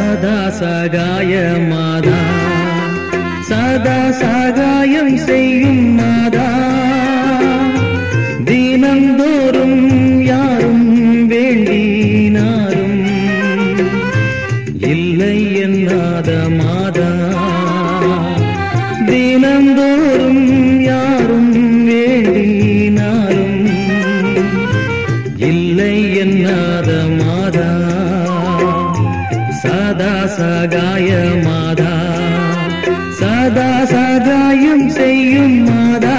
சதா சகாய மாதா சதா சகாயம் செய்யும் மாதா தினந்தோறும் யாரும் வேண்டினாரும் இல்லை என்னாத மாதா தினந்தோறும் யாரும் வேண்டினாரும் இல்லை என்னாத மாதா சதா சகாய மாதா சதா சகாயம் செய்யும் மாதா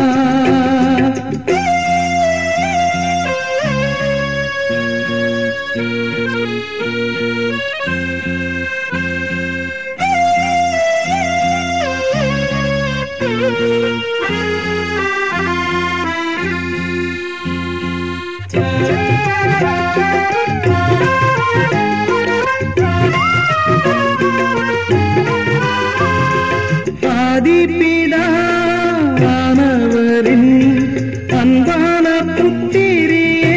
ஆதிபிதானவரின் அன்பான புத்திரியே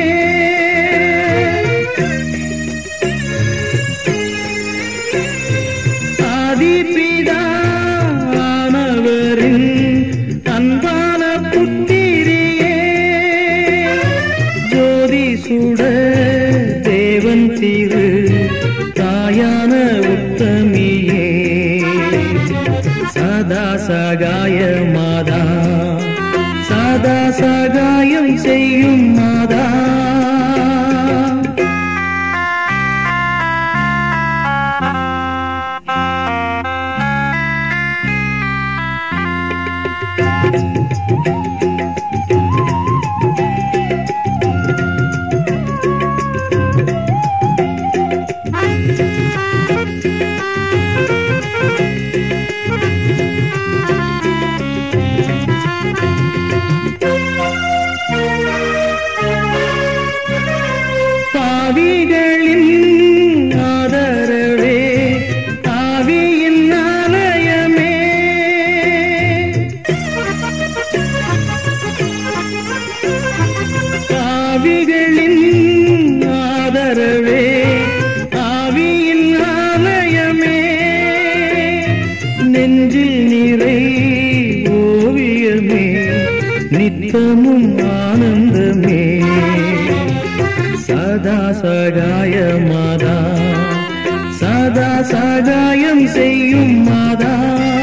ஆதிபிதானவரின் அன்பான புத்திரியே ஜோதி சுட தேவன் திரு தாயான உத்தமியே சதா சகாய மாதா சதா சகாயம் செய்யும் மாதா பாவிகளின் ஆதரவே ஆவியின் ஆலயமே பாவிகளின் ஆதரவே ஆவியின் ஆலயமே நெஞ்சில் நிறை ஓவியமே நித்தமும் ஆனந்தமே சதா சகாய மாதா சதா சகாயம் செய்யும் மாதா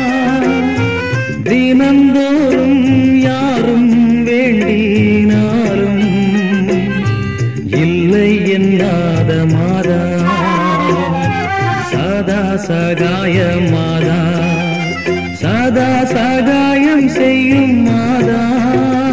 தினந்தோறும் யாரும் வேண்டினாரும் இல்லை என்னாத மாதா சதா சகாய மாதா சதா சகாயம் செய்யும் மாதா